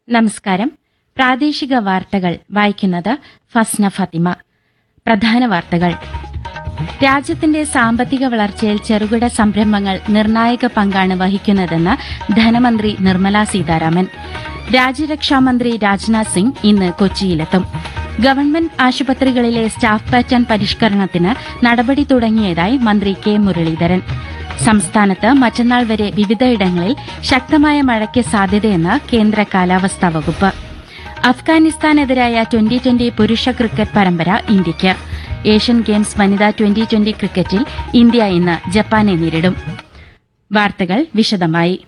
നമസ്കാരം പ്രാദേശിക വാർത്തകൾ വായിക്കുന്നത് ഫസ്ന ഫത്തിമ പ്രധാന വാർത്തകൾ രാജ്യത്തിന്റെ സാമ്പത്തിക വളർച്ചയിൽ ചെറുകിട സംരംഭങ്ങൾ നിർണായക പങ്കാണ് വഹിക്കുന്നതെന്ന് ധനമന്ത്രി നിർമ്മല സീതാരാമൻ രാജ്യരക്ഷാമന്ത്രി രാജ്നാഥ് സിംഗ് ഇന്ന് കൊച്ചിയിലെത്തും ഗവൺമെന്റ് ആശുപത്രികളിലെ സ്റ്റാഫ് പാറ്റേൺ പരിഷ്കരണത്തിന് നടപടി തുടങ്ങിയതായി മന്ത്രി കെ മുരളീധരൻ സംസ്ഥാനത്ത് മറ്റന്നാൾ വരെ വിവിധയിടങ്ങളിൽ ശക്തമായ മഴയ്ക്ക് സാധ്യതയെന്ന് കേന്ദ്ര കാലാവസ്ഥാ വകുപ്പ് അഫ്ഗാനിസ്ഥാനെതിരായ ട്വന്റി ട്വന്റി പുരുഷ ക്രിക്കറ്റ് പരമ്പര ഇന്ത്യയ്ക്ക് ഏഷ്യൻ ഗെയിംസ് വനിതാ ട്വന്റി ട്വന്റി ക്രിക്കറ്റിൽ ഇന്ത്യ ഇന്ന് ജപ്പാനെ നേരിടും വാർത്തകൾ വിശദമായി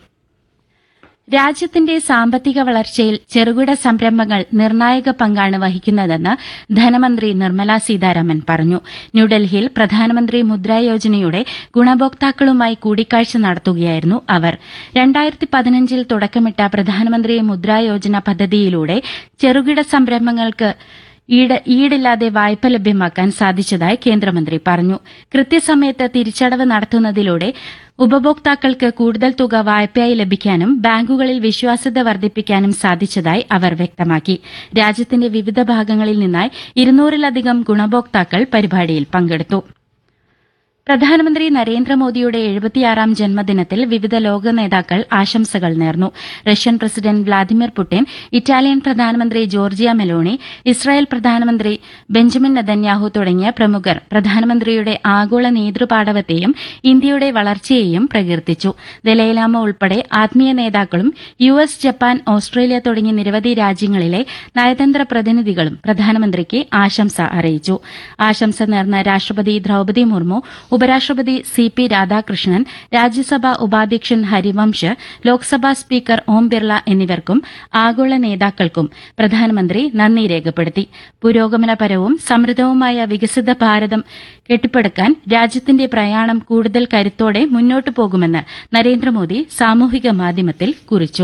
രാജ്യത്തിന്റെ സാമ്പത്തിക വളർച്ചയിൽ ചെറുകിട സംരംഭങ്ങൾ നിർണായക പങ്കാണ് വഹിക്കുന്നതെന്ന് ധനമന്ത്രി നിർമ്മല സീതാരാമൻ പറഞ്ഞു ന്യൂഡൽഹിയിൽ പ്രധാനമന്ത്രി മുദ്രാ യോജനയുടെ ഗുണഭോക്താക്കളുമായി കൂടിക്കാഴ്ച നടത്തുകയായിരുന്നു അവർ രണ്ടായിരത്തി പതിനഞ്ചിൽ തുടക്കമിട്ട പ്രധാനമന്ത്രി മുദ്രാ യോജന പദ്ധതിയിലൂടെ ചെറുകിട സംരംഭങ്ങൾക്ക് ഈട് ഈടില്ലാതെ വായ്പ ലഭ്യമാക്കാൻ സാധിച്ചതായി കേന്ദ്രമന്ത്രി പറഞ്ഞു കൃത്യസമയത്ത് തിരിച്ചടവ് നടത്തുന്നതിലൂടെ ഉപഭോക്താക്കൾക്ക് കൂടുതൽ തുക വായ്പയായി ലഭിക്കാനും ബാങ്കുകളിൽ വിശ്വാസ്യത വർദ്ധിപ്പിക്കാനും സാധിച്ചതായി അവർ വ്യക്തമാക്കി രാജ്യത്തിന്റെ വിവിധ ഭാഗങ്ങളിൽ നിന്നായി ഇരുന്നൂറിലധികം ഗുണഭോക്താക്കൾ പരിപാടിയിൽ പങ്കെടുത്തു പ്രധാനമന്ത്രി നരേന്ദ്രമോദിയുടെ എഴുപത്തിയാറാം ജന്മദിനത്തിൽ വിവിധ ലോക നേതാക്കൾ ആശംസകൾ നേർന്നു Russian president Vladimir Putin Italian പ്രധാനമന്ത്രി ജോർജിയ മെലോണി ഇസ്രായേൽ പ്രധാനമന്ത്രി ബെഞ്ചമിൻ നെതന്യാഹു തുടങ്ങിയ പ്രമുഖർ പ്രധാനമന്ത്രിയുടെ ആഗോള നേതൃപാടവത്തെയും ഇന്ത്യയുടെ വളർച്ചയെയും പ്രകീർത്തിച്ചു ദലൈലാമ ഉൾപ്പെടെ ആത്മീയ നേതാക്കളും യു എസ് ജപ്പാൻ ഓസ്ട്രേലിയ തുടങ്ങിയ നിരവധി രാജ്യങ്ങളിലെ നയതന്ത്ര പ്രതിനിധികളും പ്രധാനമന്ത്രിക്ക് ആശംസ അറിയിച്ചു ആശംസ നേർന്ന രാഷ്ട്രപതി ദ്രൌപദി മുർമു ഉപരാഷ്ട്രപതി സി പി രാധാകൃഷ്ണൻ രാജ്യസഭാ ഉപാധ്യക്ഷൻ ഹരിവംശ് ലോക്സഭാ സ്പീക്കർ ഓം ബിർള എന്നിവർക്കും ആഗോള നേതാക്കൾക്കും പ്രധാനമന്ത്രി നന്ദി രേഖപ്പെടുത്തി പുരോഗമനപരവും സമൃദ്ധവുമായ വികസിത ഭാരതം കെട്ടിപ്പടുക്കാൻ രാജ്യത്തിന്റെ പ്രയാണം കൂടുതൽ കരുത്തോടെ മുന്നോട്ടു പോകുമെന്ന് നരേന്ദ്രമോദി സാമൂഹിക മാധ്യമത്തിൽ കുറിച്ചു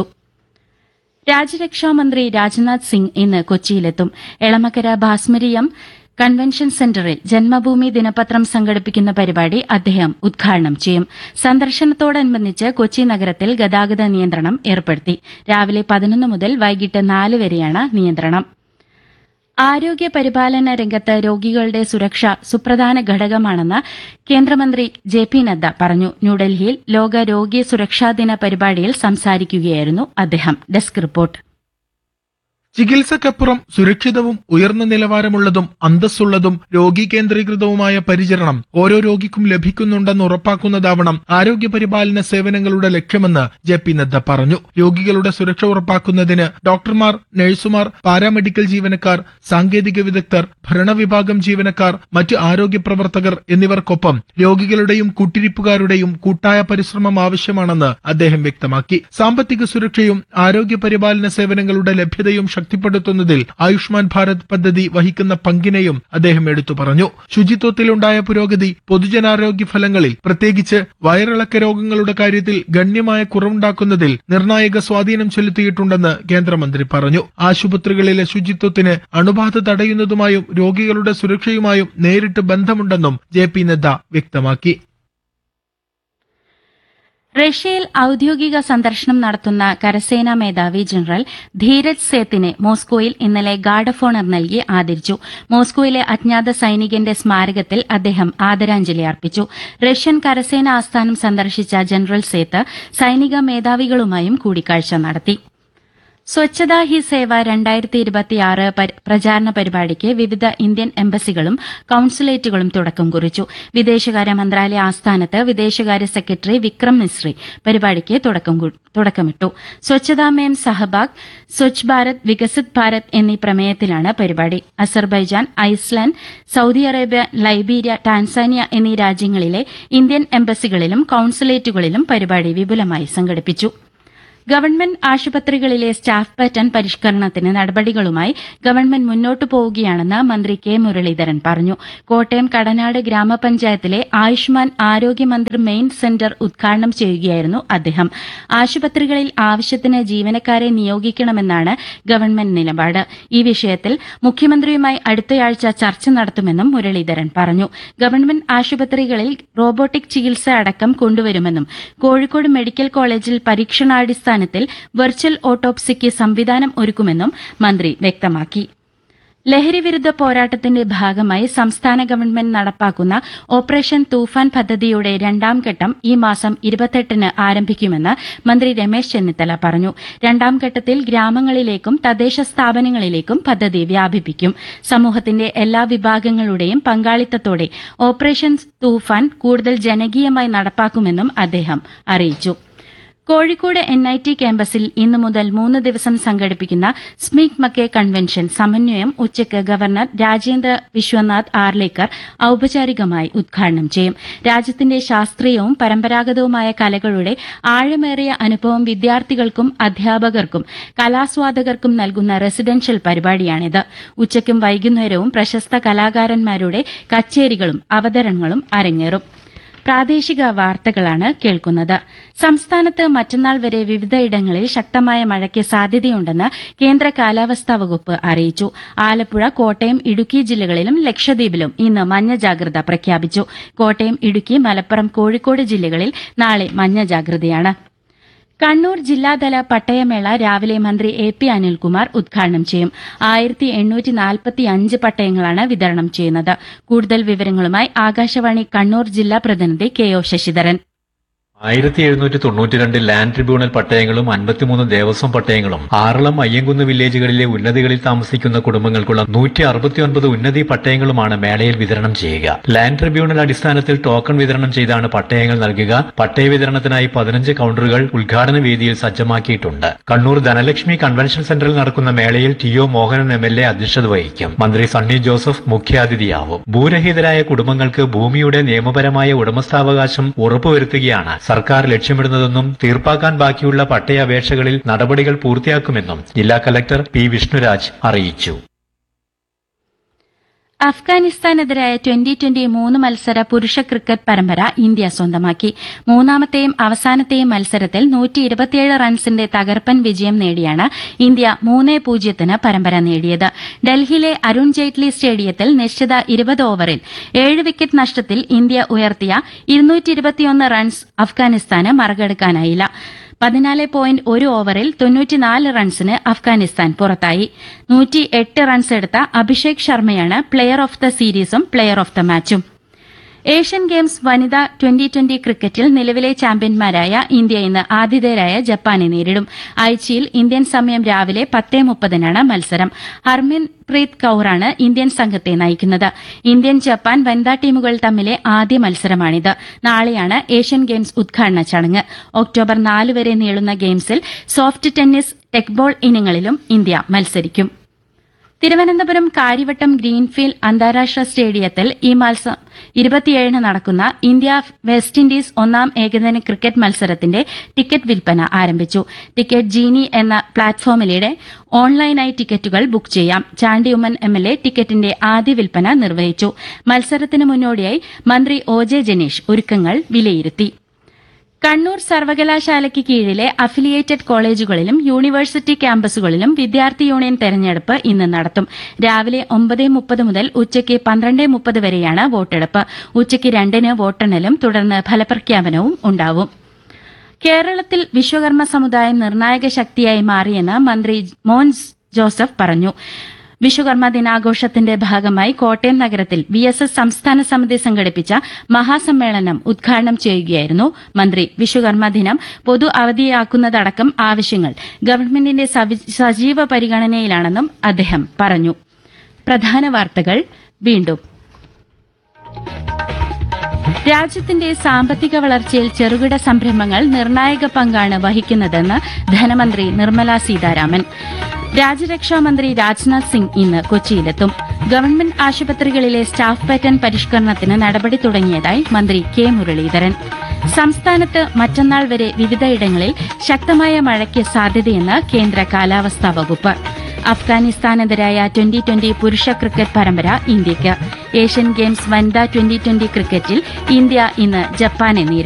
രാജ്യരക്ഷാമന്ത്രി രാജ്നാഥ് സിംഗ് ഇന്ന് കൊച്ചിയിലെത്തും എളമക്കര ഭാസ്മരിയം കൺവെൻഷൻ സെന്ററിൽ ജന്മഭൂമി ദിനപത്രം സംഘടിപ്പിക്കുന്ന പരിപാടി അദ്ദേഹം ഉദ്ഘാടനം ചെയ്യും സന്ദർശനത്തോടനുബന്ധിച്ച് കൊച്ചി നഗരത്തിൽ ഗതാഗത നിയന്ത്രണം ഏർപ്പെടുത്തി രാവിലെ പതിനൊന്ന് മുതൽ വൈകിട്ട് നാല് വരെയാണ് നിയന്ത്രണം ആരോഗ്യ പരിപാലന രംഗത്ത് രോഗികളുടെ സുരക്ഷ സുപ്രധാന ഘടകമാണെന്ന് കേന്ദ്രമന്ത്രി ജെ പി നദ്ദ പറഞ്ഞു ന്യൂഡൽഹിയിൽ ലോക രോഗി സുരക്ഷാ ദിന പരിപാടിയിൽ സംസാരിക്കുകയായിരുന്നു അദ്ദേഹം ഡെസ്ക് റിപ്പോർട്ട് ചികിത്സക്കപ്പുറം സുരക്ഷിതവും ഉയർന്ന നിലവാരമുള്ളതും അന്തസ്സുള്ളതും രോഗി കേന്ദ്രീകൃതവുമായ പരിചരണം ഓരോ രോഗിക്കും ലഭിക്കുന്നുണ്ടെന്ന് ഉറപ്പാക്കുന്നതാവണം ആരോഗ്യ പരിപാലന സേവനങ്ങളുടെ ലക്ഷ്യമെന്ന് ജെ പി നദ്ദ പറഞ്ഞു രോഗികളുടെ സുരക്ഷ ഉറപ്പാക്കുന്നതിന് ഡോക്ടർമാർ നഴ്സുമാർ പാരാമെഡിക്കൽ ജീവനക്കാർ സാങ്കേതിക വിദഗ്ധർ ഭരണവിഭാഗം ജീവനക്കാർ മറ്റ് ആരോഗ്യ പ്രവർത്തകർ എന്നിവർക്കൊപ്പം രോഗികളുടെയും കൂട്ടിരിപ്പുകാരുടെയും കൂട്ടായ പരിശ്രമം ആവശ്യമാണെന്ന് അദ്ദേഹം വ്യക്തമാക്കി സാമ്പത്തിക സുരക്ഷയും ആരോഗ്യ പരിപാലന സേവനങ്ങളുടെ ലഭ്യതയും ശക്തിപ്പെടുത്തുന്നതിൽ ആയുഷ്മാൻ ഭാരത് പദ്ധതി വഹിക്കുന്ന പങ്കിനെയും അദ്ദേഹം എടുത്തു പറഞ്ഞു ശുചിത്വത്തിലുണ്ടായ പുരോഗതി പൊതുജനാരോഗ്യ ഫലങ്ങളിൽ പ്രത്യേകിച്ച് വയറിളക്ക രോഗങ്ങളുടെ കാര്യത്തിൽ ഗണ്യമായ കുറവുണ്ടാക്കുന്നതിൽ നിർണായക സ്വാധീനം ചെലുത്തിയിട്ടുണ്ടെന്ന് കേന്ദ്രമന്ത്രി പറഞ്ഞു ആശുപത്രികളിലെ ശുചിത്വത്തിന് അണുബാധ തടയുന്നതുമായും രോഗികളുടെ സുരക്ഷയുമായും നേരിട്ട് ബന്ധമുണ്ടെന്നും ജെ പി നദ്ദ വ്യക്തമാക്കി റഷ്യയിൽ ഔദ്യോഗിക സന്ദർശനം നടത്തുന്ന കരസേനാ മേധാവി ജനറൽ ധീരജ് സേത്തിനെ മോസ്കോയിൽ ഇന്നലെ ഗാർഡ് ഓഫ് ഓണർ നൽകി ആദരിച്ചു മോസ്കോയിലെ അജ്ഞാത സൈനികന്റെ സ്മാരകത്തിൽ അദ്ദേഹം ആദരാഞ്ജലി അർപ്പിച്ചു റഷ്യൻ കരസേന ആസ്ഥാനം സന്ദർശിച്ച ജനറൽ സേത്ത് സൈനിക മേധാവികളുമായും കൂടിക്കാഴ്ച നടത്തി സ്വച്ഛതാ ഹി സേവ രണ്ടായിരത്തി ഇരുപത്തിയാറ് പ്രചാരണ പരിപാടിക്ക് വിവിധ ഇന്ത്യൻ എംബസികളും കൌൺസുലേറ്റുകളും തുടക്കം കുറിച്ചു വിദേശകാര്യ മന്ത്രാലയ ആസ്ഥാനത്ത് വിദേശകാര്യ സെക്രട്ടറി വിക്രം മിശ്രി പരിപാടിക്ക് തുടക്കം കു- തുടക്കമിട്ടു സ്വച്ഛതാ മേം സഹബാഗ് സ്വച്ഛ് ഭാരത് വികസിത് ഭാരത് എന്നീ പ്രമേയത്തിലാണ് പരിപാടി Azerbaijan Iceland Saudi Arabia Liberia Tanzania എന്നീ രാജ്യങ്ങളിലെ ഇന്ത്യൻ എംബസികളിലും കൌൺസുലേറ്റുകളിലും പരിപാടി വിപുലമായി സംഘടിപ്പിച്ചു ഗവൺമെന്റ് ആശുപത്രികളിലെ സ്റ്റാഫ് പാറ്റേൺ പരിഷ്കരണത്തിന് നടപടികളുമായി ഗവൺമെന്റ് മുന്നോട്ടു പോവുകയാണെന്ന് മന്ത്രി കെ മുരളീധരൻ പറഞ്ഞു കോട്ടയം കടനാട് ഗ്രാമപഞ്ചായത്തിലെ ആയുഷ്മാൻ ആരോഗ്യ മന്ദിർ മെയിൻ സെന്റർ ഉദ്ഘാടനം ചെയ്യുകയായിരുന്നു അദ്ദേഹം ആശുപത്രികളിൽ ആവശ്യത്തിന് ജീവനക്കാരെ നിയോഗിക്കണമെന്നാണ് ഗവൺമെന്റ് നിലപാട് ഈ വിഷയത്തിൽ മുഖ്യമന്ത്രിയുമായി അടുത്തയാഴ്ച ചർച്ച നടത്തുമെന്നും മുരളീധരൻ പറഞ്ഞു ഗവൺമെന്റ് ആശുപത്രികളിൽ റോബോട്ടിക് ചികിത്സ അടക്കം കൊണ്ടുവരുമെന്നും കോഴിക്കോട് മെഡിക്കൽ കോളേജിൽ പരീക്ഷണാടിസ്ഥാന അടിസ്ഥാനത്തിൽ വെർച്വൽ ഓട്ടോപ്സിക്ക് സംവിധാനം ഒരുക്കുമെന്നും മന്ത്രി വ്യക്തമാക്കി ലഹരിവിരുദ്ധ പോരാട്ടത്തിന്റെ ഭാഗമായി സംസ്ഥാന ഗവൺമെന്റ് നടപ്പാക്കുന്ന ഓപ്പറേഷൻ തൂഫാൻ പദ്ധതിയുടെ രണ്ടാം ഘട്ടം ഈ മാസം ഇരുപത്തെട്ടിന് ആരംഭിക്കുമെന്ന് മന്ത്രി രമേശ് ചെന്നിത്തല പറഞ്ഞു രണ്ടാം ഘട്ടത്തിൽ ഗ്രാമങ്ങളിലേക്കും തദ്ദേശ സ്ഥാപനങ്ങളിലേക്കും പദ്ധതി വ്യാപിപ്പിക്കും സമൂഹത്തിന്റെ എല്ലാ വിഭാഗങ്ങളുടെയും പങ്കാളിത്തത്തോടെ ഓപ്പറേഷൻ തൂഫാൻ കൂടുതൽ ജനകീയമായി നടപ്പാക്കുമെന്നും അദ്ദേഹം അറിയിച്ചു കോഴിക്കോട് എൻ ഐ ടി ക്യാമ്പസിൽ ഇന്നു മുതൽ മൂന്ന് ദിവസം സംഘടിപ്പിക്കുന്ന സ്മീക് മക്കേ കൺവെൻഷൻ സമന്വയം ഉച്ചയ്ക്ക് ഗവർണർ രാജേന്ദ്ര വിശ്വനാഥ് ആർലേക്കർ ഔപചാരികമായി ഉദ്ഘാടനം ചെയ്യും രാജ്യത്തിന്റെ ശാസ്ത്രീയവും പരമ്പരാഗതവുമായ കലകളുടെ ആഴമേറിയ അനുഭവം വിദ്യാർത്ഥികൾക്കും അധ്യാപകർക്കും കലാസ്വാദകർക്കും നൽകുന്ന റെസിഡൻഷ്യൽ പരിപാടിയാണിത് ഉച്ചയ്ക്കും വൈകുന്നേരവും പ്രശസ്ത കലാകാരന്മാരുടെ കച്ചേരികളും അവതരണങ്ങളും അരങ്ങേറും പ്രാദേശിക വാർത്തകളാണ് കേൾക്കുന്നത് സംസ്ഥാനത്ത് മറ്റന്നാൾ വരെ വിവിധയിടങ്ങളിൽ ശക്തമായ മഴയ്ക്ക് സാധ്യതയുണ്ടെന്ന് കേന്ദ്ര കാലാവസ്ഥാ വകുപ്പ് അറിയിച്ചു ആലപ്പുഴ കോട്ടയം ഇടുക്കി ജില്ലകളിലും ലക്ഷദ്വീപിലും ഇന്ന് മഞ്ഞ ജാഗ്രത പ്രഖ്യാപിച്ചു കോട്ടയം ഇടുക്കി മലപ്പുറം കോഴിക്കോട് ജില്ലകളിൽ നാളെ മഞ്ഞ ജാഗ്രതയാണ് കണ്ണൂർ ജില്ലാതല പട്ടയമേള രാവിലെ മന്ത്രി എ പി അനിൽകുമാർ ഉദ്ഘാടനം ചെയ്യും ആയിരത്തി എണ്ണൂറ്റി നാൽപ്പത്തി അഞ്ച് പട്ടയങ്ങളാണ് വിതരണം ചെയ്യുന്നത് കൂടുതൽ വിവരങ്ങളുമായി ആകാശവാണി കണ്ണൂർ ജില്ലാ പ്രതിനിധി കെ ഒ ശശിധരൻ ആയിരത്തി എഴുന്നൂറ്റി തൊണ്ണൂറ്റിരണ്ട് ലാൻഡ് ട്രിബ്യൂണൽ പട്ടയങ്ങളും അൻപത്തിമൂന്ന് ദേവസ്വം പട്ടയങ്ങളും ആറളം അയ്യങ്കുന്ന് വില്ലേജുകളിലെ ഉന്നതികളിൽ താമസിക്കുന്ന കുടുംബങ്ങൾക്കുള്ള നൂറ്റി അറുപത്തിയൊൻപത് ഉന്നതി പട്ടയങ്ങളുമാണ് മേളയിൽ വിതരണം ചെയ്യുക ലാൻഡ് ട്രിബ്യൂണൽ അടിസ്ഥാനത്തിൽ ടോക്കൺ വിതരണം ചെയ്താണ് പട്ടയങ്ങൾ നൽകുക പട്ടയ വിതരണത്തിനായി പതിനഞ്ച് കൌണ്ടറുകൾ ഉദ്ഘാടന വേദിയിൽ സജ്ജമാക്കിയിട്ടുണ്ട് കണ്ണൂർ ധനലക്ഷ്മി കൺവെൻഷൻ സെന്ററിൽ നടക്കുന്ന മേളയിൽ T O Mohanan M L A അധ്യക്ഷത വഹിക്കും മന്ത്രി സണ്ണി ജോസഫ് മുഖ്യാതിഥിയാവും ഭൂരഹിതരായ കുടുംബങ്ങൾക്ക് ഭൂമിയുടെ നിയമപരമായ ഉടമസ്ഥാവകാശം ഉറപ്പുവരുത്തുകയാണ് സർക്കാർ ലക്ഷ്യമിടുന്നതെന്നും തീർപ്പാക്കാൻ ബാക്കിയുള്ള പട്ടയ അപേക്ഷകളിൽ നടപടികൾ പൂർത്തിയാക്കുമെന്നും ജില്ലാ കലക്ടർ പി വിഷ്ണുരാജ് അറിയിച്ചു അഫ്ഗാനിസ്ഥാനെതിരായ ട്വന്റി ട്വന്റി മൂന്ന് മത്സര പുരുഷ ക്രിക്കറ്റ് പരമ്പര ഇന്ത്യ സ്വന്തമാക്കി മൂന്നാമത്തെയും അവസാനത്തെയും മത്സരത്തിൽ നൂറ്റി ഇരുപത്തിയേഴ് റൺസിന്റെ തകർപ്പൻ വിജയം നേടിയാണ് ഇന്ത്യ മൂന്ന് പൂജ്യത്തിന് പരമ്പര നേടിയത് ഡൽഹിയിലെ അരുൺ ജെയ്റ്റ്ലി സ്റ്റേഡിയത്തിൽ നിശ്ചിത ഇരുപത് ഓവറിൽ ഏഴ് വിക്കറ്റ് നഷ്ടത്തിൽ ഇന്ത്യ ഉയർത്തിയ ഇരുന്നൂറ്റി റൺസ് അഫ്ഗാനിസ്ഥാന് മറികടക്കാനായില്ല പതിനാല് പോയിന്റ് ഒരു ഓവറിൽ തൊണ്ണൂറ്റിനാല് റൺസിന് അഫ്ഗാനിസ്ഥാൻ പുറത്തായി നൂറ്റി എട്ട് റൺസ് എടുത്ത അഭിഷേക് ശർമ്മയാണ് പ്ലെയർ ഓഫ് ദ സീരീസും പ്ലെയർ ഓഫ് ദ മാച്ചും ഏഷ്യൻ ഗെയിംസ് വനിതാ ട്വന്റി ട്വന്റി ക്രിക്കറ്റിൽ നിലവിലെ ചാമ്പ്യന്മാരായ ഇന്ത്യ ഇന്ന് ആതിഥേയരായ ജപ്പാനെ നേരിടും ആഴ്ചയിൽ ഇന്ത്യൻ സമയം രാവിലെ പത്തേ മുപ്പതിനാണ് മത്സരം ഹർമിൻ പ്രീത് കൌറാണ് ഇന്ത്യൻ സംഘത്തെ നയിക്കുന്നത് ഇന്ത്യൻ ജപ്പാൻ വനിതാ ടീമുകൾ തമ്മിലെ ആദ്യ മത്സരമാണിത് നാളെയാണ് ഏഷ്യൻ ഗെയിംസ് ഉദ്ഘാടന ചടങ്ങ് ഒക്ടോബർ നാല് വരെ നീളുന്ന ഗെയിംസിൽ സോഫ്റ്റ് ടെന്നീസ് ടെക്ബോൾ ഇനങ്ങളിലും ഇന്ത്യ മത്സരിക്കും തിരുവനന്തപുരം കാര്യവട്ടം ഗ്രീൻഫീൽഡ് അന്താരാഷ്ട്ര സ്റ്റേഡിയത്തിൽ ഈ മാസം ഇരുപത്തിയേഴിന് നടക്കുന്ന ഇന്ത്യ വെസ്റ്റ് ഇൻഡീസ് ഒന്നാം ഏകദിന ക്രിക്കറ്റ് മത്സരത്തിന്റെ ടിക്കറ്റ് വിൽപ്പന ആരംഭിച്ചു ടിക്കറ്റ് ജീനി എന്ന പ്ലാറ്റ്ഫോമിലൂടെ ഓൺലൈനായി ടിക്കറ്റുകൾ ബുക്ക് ചെയ്യാം ചാണ്ടിയുമ്മൻ എം എൽ എ ടിക്കറ്റിന്റെ ആദ്യ വിൽപ്പന നിർവഹിച്ചു മത്സരത്തിന് മുന്നോടിയായി മന്ത്രി ഒ ജെ ജനീഷ് ഒരുക്കങ്ങൾ വിലയിരുത്തി കണ്ണൂർ സർവകലാശാലയ്ക്ക് കീഴിലെ അഫിലിയേറ്റഡ് കോളേജുകളിലും യൂണിവേഴ്സിറ്റി ക്യാമ്പസുകളിലും വിദ്യാർത്ഥി യൂണിയൻ തെരഞ്ഞെടുപ്പ് ഇന്ന് നടത്തും രാവിലെ ഒമ്പത് മുപ്പത് മുതൽ ഉച്ചയ്ക്ക് പന്ത്രണ്ട് മുപ്പത് വരെയാണ് വോട്ടെടുപ്പ് ഉച്ചയ്ക്ക് രണ്ടിന് വോട്ടെണ്ണലും തുടർന്ന് ഫലപ്രഖ്യാപനവും ഉണ്ടാവും കേരളത്തിൽ വിശ്വകർമ്മ സമുദായം നിർണായക ശക്തിയായി മാറിയെന്ന് മന്ത്രി മോൻസ് ജോസഫ് പറഞ്ഞു വിശ്വകർമ്മ ദിനാഘോഷത്തിന്റെ ഭാഗമായി കോട്ടയം നഗരത്തിൽ വി എസ് എസ് സംസ്ഥാന സമിതി സംഘടിപ്പിച്ച മഹാസമ്മേളനം ഉദ്ഘാടനം ചെയ്യുകയായിരുന്നു മന്ത്രി വിശ്വകർമ്മ ദിനം പൊതു അവധിയാക്കുന്നതടക്കം ആവശ്യങ്ങൾ ഗവൺമെന്റിന്റെ സവി- സജീവ പരിഗണനയിലാണെന്നും അദ്ദേഹം പറഞ്ഞു പ്രധാന വാർത്തകൾ വീണ്ടും രാജ്യത്തിന്റെ സാമ്പത്തിക വളർച്ചയിൽ ചെറുകിട സംരംഭങ്ങൾ നിർണായക പങ്കാണ് വഹിക്കുന്നതെന്ന് ധനമന്ത്രി നിർമ്മല സീതാരാമൻ രാജ്യരക്ഷാമന്ത്രി രാജ്നാഥ് സിംഗ് ഇന്ന് കൊച്ചിയിലെത്തും ഗവൺമെന്റ് ആശുപത്രികളിലെ സ്റ്റാഫ് പാറ്റേൺ പരിഷ്കരണത്തിന് നടപടി തുടങ്ങിയതായി മന്ത്രി കെ മുരളീധരൻ സംസ്ഥാനത്ത് മറ്റന്നാൾ വരെ വിവിധയിടങ്ങളിൽ ശക്തമായ മഴയ്ക്ക് സാധ്യതയെന്ന് കേന്ദ്ര കാലാവസ്ഥാ വകുപ്പ് അഫ്ഗാനിസ്ഥാനെതിരായ ട്വന്റി ട്വന്റി പുരുഷ ക്രിക്കറ്റ് പരമ്പര ഇന്ത്യയ്ക്ക് ഏഷ്യൻ ഗെയിംസ് വനിതാ ട്വന്റി ട്വന്റി ക്രിക്കറ്റിൽ ഇന്ത്യ ഇന്ന് ജപ്പാനെ നേരിടും